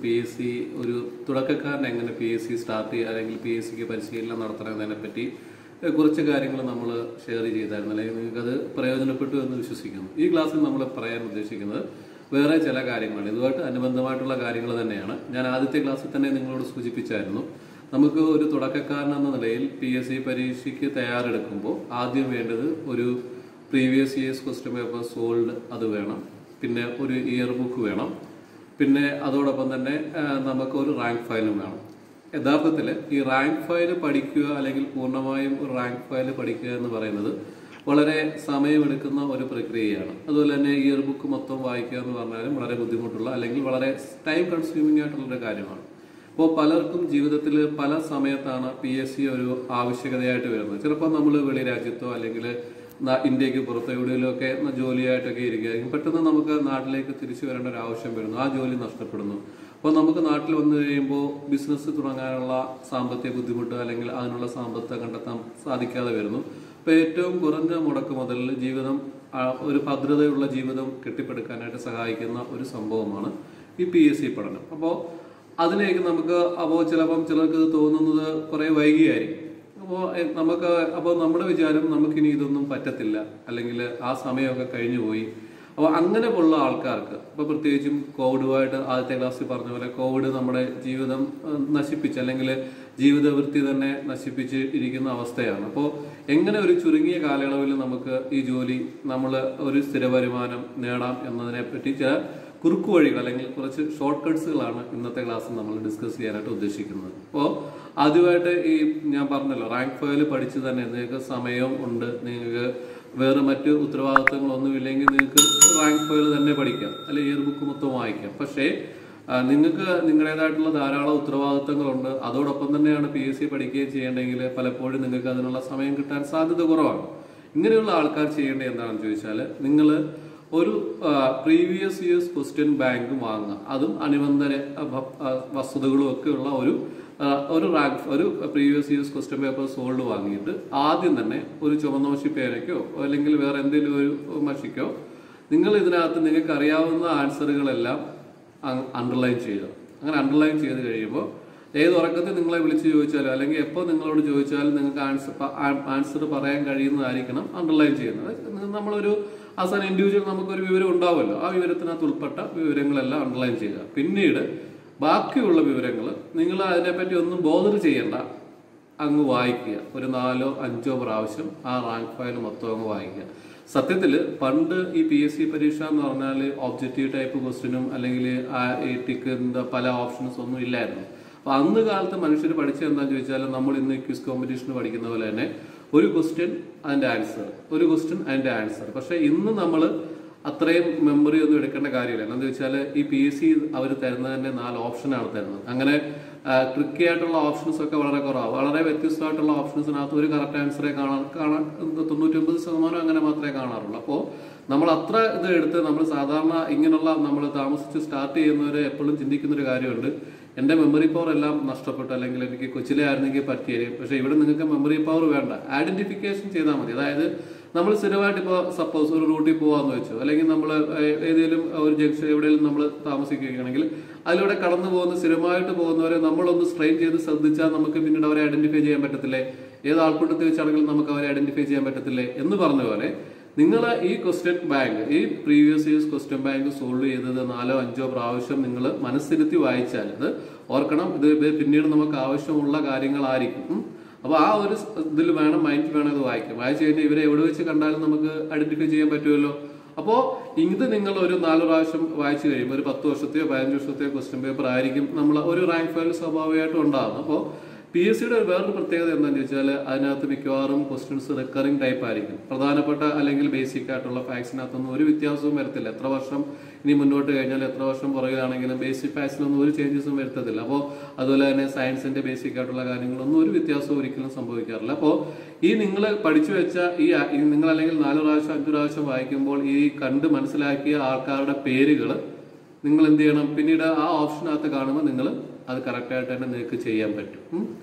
P S C ഒരു തുടക്കക്കാരൻ എങ്ങനെ P S C start ചെയ്യുക അല്ലെങ്കിൽ പി എസ് സിക്ക് പരിശീലനം നടത്തണമെന്നതിനെ പറ്റി ഏഹ്, കുറച്ച് കാര്യങ്ങൾ നമ്മൾ ഷെയർ ചെയ്തായിരുന്നു അല്ലെങ്കിൽ നിങ്ങൾക്കത് പ്രയോജനപ്പെട്ടു എന്ന് വിശ്വസിക്കുന്നു ഈ ക്ലാസ്സിൽ നമ്മൾ പറയാൻ ഉദ്ദേശിക്കുന്നത് വേറെ ചില കാര്യങ്ങളാണ് ഇതുമായിട്ട് അനുബന്ധമായിട്ടുള്ള കാര്യങ്ങൾ തന്നെയാണ് ഞാൻ ആദ്യത്തെ ക്ലാസ്സിൽ തന്നെ നിങ്ങളോട് സൂചിപ്പിച്ചായിരുന്നു നമുക്ക് ഒരു തുടക്കക്കാരൻ എന്ന നിലയിൽ പി എസ് സി പരീക്ഷയ്ക്ക് തയ്യാറെടുക്കുമ്പോൾ ആദ്യം വേണ്ടത് ഒരു previous years question paper solved അത് വേണം പിന്നെ ഒരു ഇയർ ബുക്ക് വേണം പിന്നെ അതോടൊപ്പം തന്നെ ആ, നമുക്ക് ഒരു റാങ്ക് ഫയലും വേണം യഥാർത്ഥത്തിൽ ഈ റാങ്ക് ഫയൽ പഠിക്കുക അല്ലെങ്കിൽ പൂർണ്ണമായും ഒരു റാങ്ക് ഫയൽ പഠിക്കുക എന്ന് പറയുന്നത് വളരെ സമയമെടുക്കുന്ന ഒരു പ്രക്രിയയാണ് അതുപോലെ തന്നെ ഇയർ ബുക്ക് മൊത്തം വായിക്കുക എന്ന് പറഞ്ഞാലും വളരെ ബുദ്ധിമുട്ടുള്ള അല്ലെങ്കിൽ വളരെ ടൈം കൺസ്യൂമിംഗ് ആയിട്ടുള്ള ഒരു കാര്യമാണ് അപ്പോൾ പലർക്കും ജീവിതത്തിൽ പല സമയത്താണ് പി എസ് സി ഒരു ആവശ്യകതയായിട്ട് വരുന്നത് ചിലപ്പോൾ നമ്മൾ വെളി രാജ്യത്തോ അല്ലെങ്കിൽ ന- ഇന്ത്യക്ക് പുറത്തോ എവിടെയെങ്കിലുമൊക്കെ ജോലിയായിട്ടൊക്കെ ഇരിക്കുകയായിരിക്കും പെട്ടെന്ന് നമുക്ക് നാട്ടിലേക്ക് തിരിച്ചു വരേണ്ട ഒരു ആവശ്യം വരുന്നു ആ ജോലി നഷ്ടപ്പെടുന്നു അപ്പോൾ നമുക്ക് നാട്ടിൽ വന്നു കഴിയുമ്പോൾ ബിസിനസ് തുടങ്ങാനുള്ള സാമ്പത്തിക ബുദ്ധിമുട്ട് അല്ലെങ്കിൽ അതിനുള്ള സാമ്പത്തികം കണ്ടെത്താൻ സാധിക്കാതെ വരുന്നു അപ്പോൾ ഏറ്റവും കുറഞ്ഞ മുടക്ക് മുതലിൽ ജീവിതം ആ, ഒരു ഭദ്രതയുള്ള ജീവിതം കെട്ടിപ്പടുക്കാനായിട്ട് സഹായിക്കുന്ന ഒരു സംഭവമാണ് ഈ പി എസ് സി പഠനം അപ്പോൾ അതിലേക്ക് നമുക്ക് അപ്പോൾ ചിലപ്പം ചിലർക്ക് ഇത് തോന്നുന്നത് കുറെ വൈകിയായിരിക്കും അപ്പോൾ നമുക്ക് അപ്പോൾ നമ്മുടെ വിചാരം നമുക്കിനി ഇതൊന്നും പറ്റത്തില്ല അല്ലെങ്കിൽ ആ സമയമൊക്കെ കഴിഞ്ഞു പോയി അപ്പോൾ അങ്ങനെ ഉള്ള ആൾക്കാർക്ക് ഇപ്പോൾ പ്രത്യേകിച്ചും കോവിഡുമായിട്ട് ആദ്യത്തെ ക്ലാസ്സിൽ പറഞ്ഞ പോലെ കോവിഡ് നമ്മുടെ ജീവിതം ഏഹ്, നശിപ്പിച്ച് അല്ലെങ്കിൽ ജീവിതവൃത്തി തന്നെ നശിപ്പിച്ച് ഇരിക്കുന്ന അവസ്ഥയാണ് അപ്പോൾ എങ്ങനെ ഒരു ചുരുങ്ങിയ കാലയളവിൽ നമുക്ക് ഈ ജോലി നമ്മൾ ഒരു സ്ഥിര വരുമാനം നേടാം എന്നതിനെ പറ്റി ചില കുറുക്കു വഴികൾ അല്ലെങ്കിൽ കുറച്ച് ഷോർട്ട് കട്ട്സുകളാണ് ഇന്നത്തെ ക്ലാസ്സിൽ നമ്മൾ ഡിസ്കസ് ചെയ്യാനായിട്ട് ഉദ്ദേശിക്കുന്നത് അപ്പോൾ ആദ്യമായിട്ട് ഈ ഞാൻ പറഞ്ഞല്ലോ റാങ്ക് ഫയൽ പഠിച്ച് തന്നെ നിങ്ങൾക്ക് സമയം ഉണ്ട് നിങ്ങൾക്ക് വേറെ മറ്റ് ഉത്തരവാദിത്തങ്ങളൊന്നും ഇല്ലെങ്കിൽ നിങ്ങൾക്ക് റാങ്ക് ഫയൽ തന്നെ പഠിക്കാം അല്ലെങ്കിൽ ഇയർ ബുക്ക് മൊത്തം വായിക്കാം പക്ഷേ ആ, നിങ്ങൾക്ക് നിങ്ങളുടേതായിട്ടുള്ള ധാരാളം ഉത്തരവാദിത്തങ്ങളുണ്ട് അതോടൊപ്പം തന്നെയാണ് പി എസ് സി പഠിക്കുകയും ചെയ്യേണ്ടെങ്കിൽ പലപ്പോഴും നിങ്ങൾക്ക് അതിനുള്ള സമയം കിട്ടാൻ സാധ്യത കുറവാണ് ഇങ്ങനെയുള്ള ആൾക്കാർ ചെയ്യേണ്ടത് എന്താണെന്ന് ചോദിച്ചാൽ നിങ്ങൾ ഒരു പ്രീവിയസ് ഇയേഴ്സ് ക്വസ്റ്റ്യൻ ബാങ്ക് വാങ്ങുക അതും അനുബന്ധ ഭ- ആ, വസ്തുതകളും ഒക്കെ ഉള്ള ഒരു ആ, ഒരു റാങ്ക് ഒരു previous years question paper solved വാങ്ങിയിട്ട് ആദ്യം തന്നെ ഒരു ചുവന്ന മഷി പേനയ്ക്കോ അല്ലെങ്കിൽ വേറെ എന്തെങ്കിലും ഒരു മഷിക്കോ നിങ്ങൾ ഇതിനകത്ത് നിങ്ങൾക്ക് അറിയാവുന്ന ആൻസറുകളെല്ലാം അണ്ടർലൈൻ ചെയ്യുക അങ്ങനെ അണ്ടർലൈൻ ചെയ്ത് കഴിയുമ്പോൾ ഏത് ഉറക്കത്തിൽ നിങ്ങളെ വിളിച്ച് ചോദിച്ചാലോ അല്ലെങ്കിൽ എപ്പോൾ നിങ്ങളോട് ചോദിച്ചാലും നിങ്ങൾക്ക് ആൻസർ ആൻസർ പറയാൻ കഴിയുന്നതായിരിക്കണം അണ്ടർലൈൻ ചെയ്യുന്നത് അത് നമ്മളൊരു ആസ് ആൻ ഇൻഡിവിജ്വൽ നമുക്കൊരു വിവരം ഉണ്ടാവുമല്ലോ ആ വിവരത്തിനകത്ത് ഉൾപ്പെട്ട വിവരങ്ങളെല്ലാം അണ്ടർലൈൻ ചെയ്യുക പിന്നീട് ബാക്കിയുള്ള വിവരങ്ങൾ നിങ്ങൾ അതിനെപ്പറ്റി ഒന്നും ബോധർ ചെയ്യേണ്ട അങ്ങ് വായിക്കുക ഒരു നാലോ അഞ്ചോ പ്രാവശ്യം ആ റാങ്ക് ഫയൽ മൊത്തം അങ്ങ് വായിക്കുക സത്യത്തിൽ പണ്ട് ഈ പി എസ് സി പരീക്ഷ എന്ന് പറഞ്ഞാൽ ഒബ്ജക്റ്റീവ് ടൈപ്പ് ക്വസ്റ്റിനും അല്ലെങ്കിൽ ആ ഈ ടിക്ക് എന്താ പല ഓപ്ഷൻസ് ഒന്നും ഇല്ലായിരുന്നു അപ്പൊ അന്ന് കാലത്ത് മനുഷ്യർ പഠിച്ചത് എന്താണെന്ന് ചോദിച്ചാൽ നമ്മൾ ഇന്ന് ക്വിസ് കോമ്പറ്റീഷന് പഠിക്കുന്ന പോലെ തന്നെ ഒരു ക്വസ്റ്റ്യൻ അതിന്റെ ആൻസർ ഒരു ക്വസ്റ്റ്യൻ അതിന്റെ ആൻസർ പക്ഷെ ഇന്ന് നമ്മൾ അത്രയും മെമ്മറി ഒന്നും എടുക്കേണ്ട കാര്യമില്ല എന്താണെന്ന് വെച്ചാൽ ഈ പി എസ് സി അവർ തരുന്നത് തന്നെ നാല് ഓപ്ഷനാണ് തരുന്നത് അങ്ങനെ ട്രിക്കി ആയിട്ടുള്ള ഓപ്ഷൻസ് ഒക്കെ വളരെ കുറവാണ് വളരെ വ്യത്യസ്തമായിട്ടുള്ള ഓപ്ഷൻസിനകത്ത് ഒരു കറക്റ്റ് ആൻസറെ കാണാൻ കാണാൻ തൊണ്ണൂറ്റൊമ്പത് ശതമാനം അങ്ങനെ മാത്രമേ കാണാറുള്ളൂ അപ്പോൾ നമ്മൾ അത്ര ഇത് എടുത്ത് നമ്മൾ സാധാരണ ഇങ്ങനെയുള്ള നമ്മൾ താമസിച്ച് സ്റ്റാർട്ട് ചെയ്യുന്നവരെ എപ്പോഴും ചിന്തിക്കുന്ന ഒരു കാര്യമുണ്ട് എന്റെ മെമ്മറി പവർ എല്ലാം നഷ്ടപ്പെട്ടു അല്ലെങ്കിൽ എനിക്ക് കൊച്ചിലെ ആയിരുന്നെങ്കിൽ പറ്റിയായിരിക്കും പക്ഷേ ഇവിടെ നിങ്ങൾക്ക് മെമ്മറി പവർ വേണ്ട ഐഡന്റിഫിക്കേഷൻ ചെയ്താൽ മതി അതായത് നമ്മൾ സ്ഥിരമായിട്ട് ഇപ്പോൾ സപ്പോസ് ഒരു റൂട്ടിൽ പോകാന്ന് വെച്ചു അല്ലെങ്കിൽ നമ്മൾ ഏതെങ്കിലും ഒരു ജംഗ്ഷൻ എവിടെയെങ്കിലും നമ്മൾ താമസിക്കുകയാണെങ്കിൽ അതിലൂടെ കടന്നു പോകുന്ന സ്ഥിരമായിട്ട് പോകുന്നവരെ നമ്മളൊന്ന് സ്ട്രെയിൻ ചെയ്ത് ശ്രദ്ധിച്ചാൽ നമുക്ക് പിന്നീട് അവരെ ഐഡന്റിഫൈ ചെയ്യാൻ പറ്റത്തില്ലേ ഏത് ആൾക്കൂട്ടത്തിൽ വെച്ചാണെങ്കിലും നമുക്ക് അവരെ ഐഡന്റിഫൈ ചെയ്യാൻ പറ്റത്തില്ലേ എന്ന് പറഞ്ഞ പോലെ നിങ്ങൾ ഈ ക്വസ്റ്റ്യൻ ബാങ്ക് ഈ previous years question bank solve ചെയ്തത് നാലോ അഞ്ചോ പ്രാവശ്യം നിങ്ങൾ മനസ്സിരുത്തി വായിച്ചാൽ ഇത് ഓർക്കണം ഇത് ഇത് പിന്നീട് നമുക്ക് ആവശ്യമുള്ള കാര്യങ്ങളായിരിക്കും ഉം. അപ്പൊ ആ ഒരു സ് ഇതിൽ വേണം മൈൻഡിൽ വേണം ഇത് വായിക്കാം വായിച്ചു കഴിഞ്ഞാൽ ഇവരെ എവിടെ വെച്ച് കണ്ടാലും നമുക്ക് ഐഡന്റിഫൈ ചെയ്യാൻ പറ്റുമല്ലോ അപ്പോ ഇത് നിങ്ങൾ ഒരു നാല് പ്രാവശ്യം വായിച്ചു കഴിയുമ്പോൾ ഒരു പത്ത് വർഷത്തെയോ പതിനഞ്ച് വർഷത്തെയോ ക്വസ്റ്റ്യൻ പേപ്പർ ആയിരിക്കും നമ്മൾ ഒരു റാങ്ക് ഫയൽ സ്വാഭാവികമായിട്ടും ഉണ്ടാകുന്നത് അപ്പോൾ പി എസ് സിയുടെ വേറൊരു പ്രത്യേകത എന്താണെന്ന് വെച്ചാൽ അതിനകത്ത് മിക്കവാറും ക്വസ്റ്റ്യൻസ് റിക്കറിംഗ് ടൈപ്പ് ആയിരിക്കും പ്രധാനപ്പെട്ട അല്ലെങ്കിൽ ബേസിക് ആയിട്ടുള്ള ഫാക്സിനകത്തൊന്നും ഒരു വ്യത്യാസവും വരത്തില്ല എത്ര വർഷം ഇനി മുന്നോട്ട് കഴിഞ്ഞാൽ എത്ര വർഷം പുറകിലാണെങ്കിലും ബേസിക് ഫാക്സിനൊന്നും ഒരു ചേഞ്ചസും വരുത്തത്തില്ല അപ്പോൾ അതുപോലെ തന്നെ സയൻസിന്റെ ബേസിക് ആയിട്ടുള്ള കാര്യങ്ങളൊന്നും ഒരു വ്യത്യാസവും ഒരിക്കലും സംഭവിക്കാറില്ല അപ്പോൾ ഈ നിങ്ങൾ പഠിച്ചു വെച്ച ഈ ആ- ഈ നിങ്ങൾ അല്ലെങ്കിൽ നാല് പ്രാവശ്യം അഞ്ചു പ്രാവശ്യം വായിക്കുമ്പോൾ ഈ കണ്ട് മനസ്സിലാക്കിയ ആൾക്കാരുടെ പേരുകൾ നിങ്ങൾ എന്ത് ചെയ്യണം പിന്നീട് ആ ഓപ്ഷനകത്ത് കാണുമ്പോൾ നിങ്ങൾ അത് കറക്റ്റായിട്ട് തന്നെ നിങ്ങൾക്ക് ചെയ്യാൻ പറ്റും ഉം.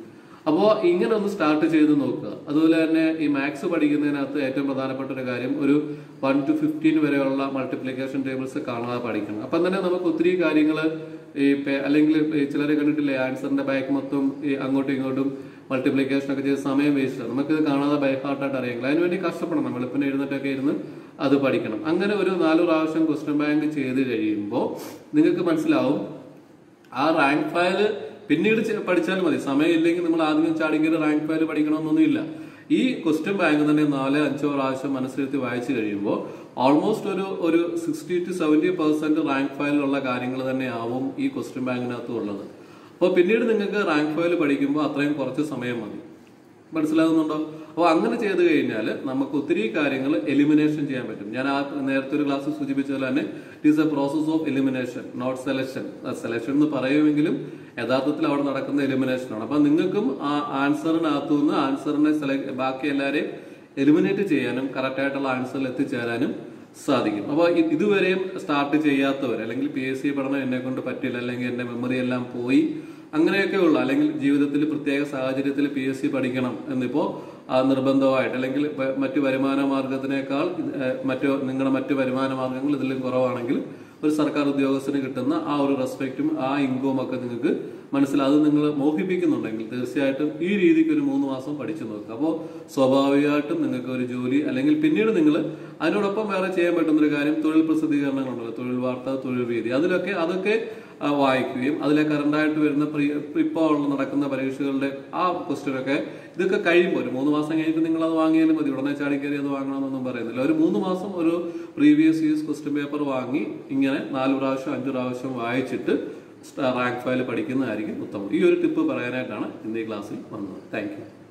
അപ്പോൾ ഇങ്ങനെ ഒന്ന് സ്റ്റാർട്ട് ചെയ്ത് നോക്കുക അതുപോലെ തന്നെ ഈ മാത്സ് പഠിക്കുന്നതിനകത്ത് ഏറ്റവും പ്രധാനപ്പെട്ട ഒരു കാര്യം ഒരു വൺ ടു ഫിഫ്റ്റീൻ വരെയുള്ള മൾട്ടിപ്ലിക്കേഷൻ ടേബിൾസ് കാണാതെ പഠിക്കണം അപ്പം തന്നെ നമുക്ക് ഒത്തിരി കാര്യങ്ങൾ ഈ പേ- അല്ലെങ്കിൽ ഈ ചിലരെ കണ്ടിട്ടില്ലേ ആൻസറിന്റെ ബാക്ക് മൊത്തം ഈ അങ്ങോട്ടും ഇങ്ങോട്ടും മൾട്ടിപ്ലിക്കേഷൻ ഒക്കെ ചെയ്ത് സമയം വേസ്റ്റ് നമുക്കിത് കാണാതെ ബൈ ഹാർട്ടായിട്ട് അറിയാമെങ്കിൽ അതിനുവേണ്ടി കഷ്ടപ്പെടണം വെളുപ്പിന് എഴുന്നിട്ടൊക്കെ ഇരുന്ന് അത് പഠിക്കണം അങ്ങനെ ഒരു നാല് പ്രാവശ്യം ക്വസ്റ്റ്യൻ ബാങ്ക് ചെയ്ത് കഴിയുമ്പോൾ നിങ്ങൾക്ക് മനസ്സിലാവും ആ റാങ്ക് ഫയൽ പിന്നീട് ചെ- പഠിച്ചാലും മതി സമയം ഇല്ലെങ്കിൽ നമ്മൾ ആദ്യം ചാടിക്കറി റാങ്ക് ഫയൽ പഠിക്കണമെന്നൊന്നുമില്ല ഈ ക്വസ്റ്റ്യൻ ബാങ്ക് തന്നെ നാല് അഞ്ചോ പ്രാവശ്യം മനസ്സിലെത്തി വായിച്ചു കഴിയുമ്പോൾ ഓൾമോസ്റ്റ് ഒരു ഒരു sixty to seventy percent rank ഫയലിലുള്ള കാര്യങ്ങൾ തന്നെ ആവും ഈ ക്വസ്റ്റ്യൻ ബാങ്കിനകത്തും ഉള്ളത് അപ്പോൾ പിന്നീട് നിങ്ങൾക്ക് റാങ്ക് ഫയൽ പഠിക്കുമ്പോൾ അത്രയും കുറച്ച് സമയം മതി മനസ്സിലാകുന്നുണ്ടോ അപ്പോൾ അങ്ങനെ ചെയ്ത് കഴിഞ്ഞാൽ നമുക്ക് ഒത്തിരി കാര്യങ്ങൾ എലിമിനേഷൻ ചെയ്യാൻ പറ്റും ഞാൻ ആ നേരത്തെ ഒരു ക്ലാസ് സൂചിപ്പിച്ചതുപോലെ തന്നെ it is a process of elimination not selection selection എന്ന് പറയുമെങ്കിലും യഥാർത്ഥത്തിൽ അവിടെ നടക്കുന്ന എലിമിനേഷൻ ആണ് അപ്പൊ നിങ്ങൾക്കും ആ ആൻസറിനകത്തു നിന്ന് ആൻസറിനെ സെലക്ട് ബാക്കി എല്ലാവരെയും എലിമിനേറ്റ് ചെയ്യാനും കറക്റ്റ് ആയിട്ടുള്ള ആൻസറിൽ എത്തിച്ചേരാനും സാധിക്കും അപ്പോൾ ഇതുവരെയും സ്റ്റാർട്ട് ചെയ്യാത്തവർ അല്ലെങ്കിൽ പി എസ് സി പഠനം എന്നെ കൊണ്ട് പറ്റില്ല അല്ലെങ്കിൽ എന്റെ മെമ്മറി എല്ലാം പോയി അങ്ങനെയൊക്കെ ഉള്ളു അല്ലെങ്കിൽ ജീവിതത്തിൽ പ്രത്യേക സാഹചര്യത്തിൽ പി എസ് സി പഠിക്കണം എന്നിപ്പോ ആ നിർബന്ധമായിട്ട് അല്ലെങ്കിൽ പ- മറ്റു വരുമാന മാർഗത്തിനേക്കാൾ ഏഹ്, മറ്റു നിങ്ങളുടെ മറ്റു വരുമാന മാർഗങ്ങൾ ഇതിലും കുറവാണെങ്കിൽ ഒരു സർക്കാർ ഉദ്യോഗസ്ഥന് കിട്ടുന്ന ആ ഒരു റെസ്പെക്റ്റും ആ ഇൻകവും ഒക്കെ നിങ്ങൾക്ക് മനസ്സിലാവും അത് നിങ്ങൾ മോഹിപ്പിക്കുന്നുണ്ടെങ്കിൽ തീർച്ചയായിട്ടും ഈ രീതിക്ക് ഒരു മൂന്ന് മാസം പഠിച്ചു നോക്കുക അപ്പോൾ സ്വാഭാവികമായിട്ടും നിങ്ങൾക്ക് ഒരു ജോലി അല്ലെങ്കിൽ പിന്നീട് നിങ്ങൾ അതിനോടൊപ്പം വേറെ ചെയ്യാൻ പറ്റുന്ന ഒരു കാര്യം തൊഴിൽ പ്രസിദ്ധീകരണങ്ങളുണ്ടല്ലോ തൊഴിൽ വാർത്ത തൊഴിൽ വീതി അതിലൊക്കെ അതൊക്കെ ആ, വായിക്കുകയും അതിലെ കറണ്ടായിട്ട് വരുന്ന പ്രി- ഇപ്പോൾ ഉള്ള നടക്കുന്ന പരീക്ഷകളുടെ ആ ക്വസ്റ്റ്യൻ ഒക്കെ ഇതൊക്കെ കഴിയുമ്പോൾ ഒരു മൂന്ന് മാസം കഴിഞ്ഞിട്ട് നിങ്ങൾ അത് വാങ്ങിയാലും മതി ഉടനെ ചാടി കയറി അത് വാങ്ങണമെന്നൊന്നും പറയുന്നില്ല ഒരു മൂന്ന് മാസം ഒരു പ്രീവിയസ് ഇയേഴ്സ് ക്വസ്റ്റ്യൻ പേപ്പർ വാങ്ങി ഇങ്ങനെ നാല് പ്രാവശ്യം അഞ്ച് പ്രാവശ്യം വായിച്ചിട്ട് റാങ്ക് ഫയൽ പഠിക്കുന്നതായിരിക്കും ഉത്തമം ഈ ഒരു ടിപ്പ് പറയാനായിട്ടാണ് ഇന്ന് ഈ ക്ലാസ്സിൽ വന്നത് താങ്ക് യു